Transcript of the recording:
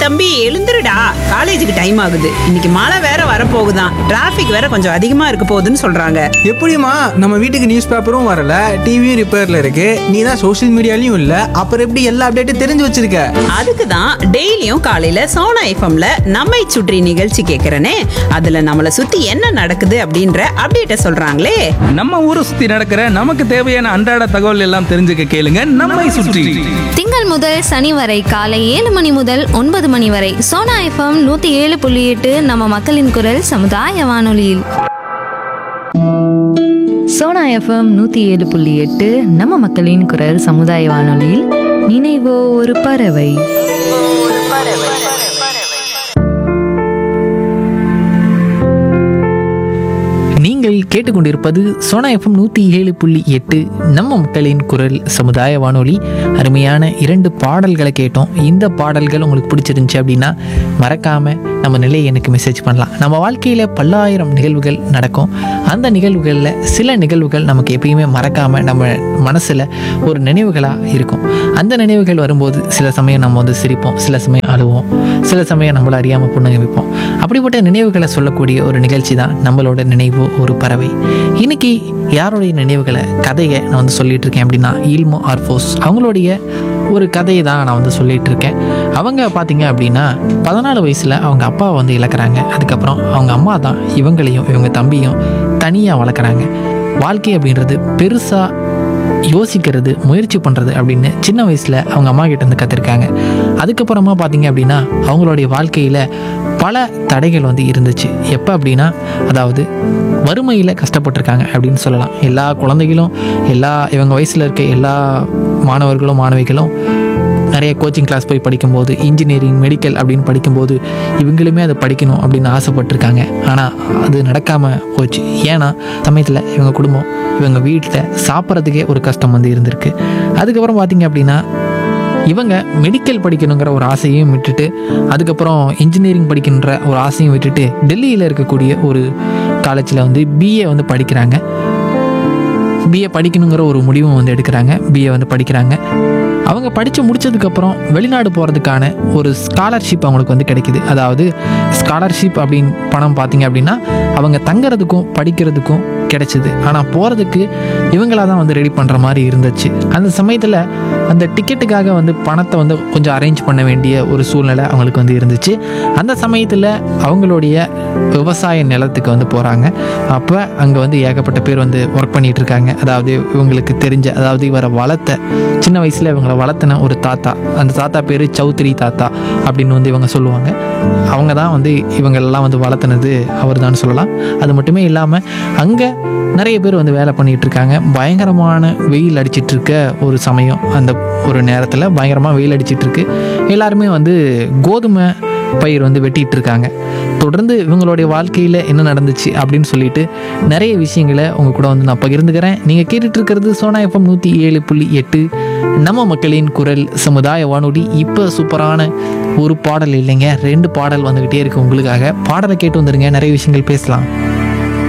தம்பி எழுந்துருடா காலேஜுக்கு டைம் ஆகுது இன்னைக்கு மழை வேற வரப்போகுதான் டிராஃபிக் வேற கொஞ்சம் அதிகமா இருக்க போகுதுன்னு சொல்றாங்க எப்படிம்மா நம்ம வீட்டுக்கு நியூஸ் பேப்பரும் வரல டிவியும் ரிப்பேர்ல இருக்கு நீ தான் சோஷியல் மீடியாலையும் இல்ல அப்புறம் எப்படி எல்லா அப்டேட்டும் தெரிஞ்சு வச்சிருக்க அதுக்கு தான் டெய்லியும் காலையில சோனா எஃப்எம்ல நம்மை சுற்றி நிகழ்ச்சி கேட்கறனே அதுல நம்மள சுத்தி என்ன நடக்குது அப்படின்ற அப்டேட்ட சொல்றாங்களே நம்ம ஊரை சுத்தி நடக்கிற நமக்கு தேவையான அன்றாட தகவல் எல்லாம் தெரிஞ்சுக்க கேளுங்க நம்மை சுற்றி திங்கள் முதல் சனி வரை காலை ஏழு மணி முதல் ஒன்பது மணி வரை சோனா எஃப்எம் நூத்தி ஏழு புள்ளி எட்டு நம்ம மக்களின் குரல் சமுதாய வானொலியில் சோனா எஃப்எம் நூற்றி ஏழு புள்ளி எட்டு நம்ம மக்களின் குரல் சமுதாய வானொலியில் நினைவோ ஒரு பறவை நீங்கள் கேட்டுக்கொண்டிருப்பது சோனா எஃப்எம் நூற்றி ஏழு புள்ளி எட்டு நம்ம மக்களின் குரல் சமுதாய வானொலி அருமையான இரண்டு பாடல்களை கேட்டோம் இந்த பாடல்கள் உங்களுக்கு பிடிச்சிருந்துச்சு அப்படின்னா மறக்காமல் நம்ம நிலையை எனக்கு மெசேஜ் பண்ணலாம் நம்ம வாழ்க்கையில் பல்லாயிரம் நிகழ்வுகள் நடக்கும் அந்த நிகழ்வுகளில் சில நிகழ்வுகள் நமக்கு எப்பயுமே மறக்காமல் நம்ம மனசில் ஒரு நினைவுகளாக இருக்கும் அந்த நினைவுகள் வரும்போது சில சமயம் நம்ம வந்து சிரிப்போம் சில சமயம் அழுவோம் சில சமயம் நம்மளை அறியாமல் புன்னகைப்போம் அப்படிப்பட்ட நினைவுகளை சொல்லக்கூடிய ஒரு நிகழ்ச்சி தான் நம்மளோட நினைவு ஒரு பறவை இன்னைக்கு யாருடைய நினைவுகளை கதையை நான் வந்து சொல்லிட்டு இருக்கேன் அப்படின்னா ஈல்மோ ஆர்ஃபோஸ் அவங்களுடைய ஒரு கதையை தான் நான் வந்து சொல்லிட்டு இருக்கேன் அவங்க பார்த்தீங்க அப்படின்னா பதினாலு வயசில் அவங்க அப்பாவை வந்து இழக்கிறாங்க அதுக்கப்புறம் அவங்க அம்மா தான் இவங்களையும் இவங்க தம்பியும் தனியாக வளர்க்குறாங்க வாழ்க்கை அப்படின்றது பெருசாக யோசிக்கிறது முயற்சி பண்ணுறது அப்படின்னு சின்ன வயசில் அவங்க அம்மா கிட்ட இருந்து கற்றுருக்காங்க அதுக்கப்புறமா பார்த்தீங்க அப்படின்னா அவங்களுடைய வாழ்க்கையில் பல தடைகள் வந்து இருந்துச்சு எப்போ அப்படின்னா அதாவது வறுமையில் கஷ்டப்பட்டிருக்காங்க அப்படின்னு சொல்லலாம் எல்லா குழந்தைகளும் எல்லா இவங்க வயசில் இருக்க எல்லா மாணவர்களும் மாணவிகளும் நிறைய கோச்சிங் கிளாஸ் போய் படிக்கும்போது இன்ஜினியரிங் மெடிக்கல் அப்படின்னு படிக்கும்போது இவங்களுமே அதை படிக்கணும் அப்படின்னு ஆசைப்பட்டிருக்காங்க ஆனால் அது நடக்காமல் போச்சு ஏன்னா சமயத்தில் இவங்க குடும்பம் இவங்க வீட்டில் சாப்பிட்றதுக்கே ஒரு கஷ்டம் வந்து இருந்திருக்கு அதுக்கப்புறம் பார்த்தீங்க அப்படின்னா இவங்க மெடிக்கல் படிக்கணுங்கிற ஒரு ஆசையும் விட்டுட்டு அதுக்கப்புறம் இன்ஜினியரிங் படிக்கின்ற ஒரு ஆசையும் விட்டுட்டு டெல்லியில் இருக்கக்கூடிய ஒரு காலேஜில் வந்து பிஏ வந்து படிக்கிறாங்க பிஏ படிக்கணுங்கிற ஒரு முடிவும் வந்து எடுக்கிறாங்க பிஏ வந்து படிக்கிறாங்க அவங்க படித்து முடிச்சதுக்கப்புறம் வெளிநாடு போகிறதுக்கான ஒரு ஸ்காலர்ஷிப் அவங்களுக்கு வந்து கிடைக்குது அதாவது ஸ்காலர்ஷிப் அப்படின்னு பணம் பார்த்தீங்க அப்படின்னா அவங்க தங்குறதுக்கும் படிக்கிறதுக்கும் கிடைச்சிது ஆனால் போகிறதுக்கு இவங்களாக தான் வந்து ரெடி பண்ணுற மாதிரி இருந்துச்சு அந்த சமயத்தில் அந்த டிக்கெட்டுக்காக வந்து பணத்தை வந்து கொஞ்சம் அரேஞ்ச் பண்ண வேண்டிய ஒரு சூழ்நிலை அவங்களுக்கு வந்து இருந்துச்சு அந்த சமயத்தில் அவங்களுடைய விவசாய நிலத்துக்கு வந்து போகிறாங்க அப்போ அங்கே வந்து ஏகப்பட்ட பேர் வந்து ஒர்க் பண்ணிட்டு இருக்காங்க அதாவது இவங்களுக்கு தெரிஞ்ச அதாவது இவரை வளர்த்த சின்ன வயசில் இவங்களை வளர்த்தின ஒரு தாத்தா அந்த தாத்தா பேர் சௌத்ரி தாத்தா அப்படின்னு வந்து இவங்க சொல்லுவாங்க அவங்க தான் வந்து இவங்களெல்லாம் வந்து வளர்த்துனது அவர் தான் சொல்லலாம் அது மட்டுமே இல்லாமல் அங்கே நிறைய பேர் வந்து வேலை பண்ணிட்டு இருக்காங்க பயங்கரமான வெயில் அடிச்சிட்டு இருக்க ஒரு சமயம் அந்த ஒரு நேரத்தில் பயங்கரமாக வெயில் அடிச்சிட்டு இருக்கு எல்லாருமே வந்து கோதுமை பயிர் வந்து வெட்டிட்டு இருக்காங்க தொடர்ந்து இவங்களுடைய வாழ்க்கையில் என்ன நடந்துச்சு அப்படின்னு சொல்லிட்டு நிறைய விஷயங்களை உங்க கூட வந்து நான் பகிர்ந்துக்கிறேன் நீங்கள் கேட்டுட்டு இருக்கிறது சோனா எஃப்எம் நூற்றி ஏழு புள்ளி எட்டு நம்ம மக்களின் குரல் சமுதாய வானொலி இப்போ சூப்பரான ஒரு பாடல் இல்லைங்க ரெண்டு பாடல் வந்துக்கிட்டே இருக்கு உங்களுக்காக பாடலை கேட்டு வந்துருங்க நிறைய விஷயங்கள் பேசலாம்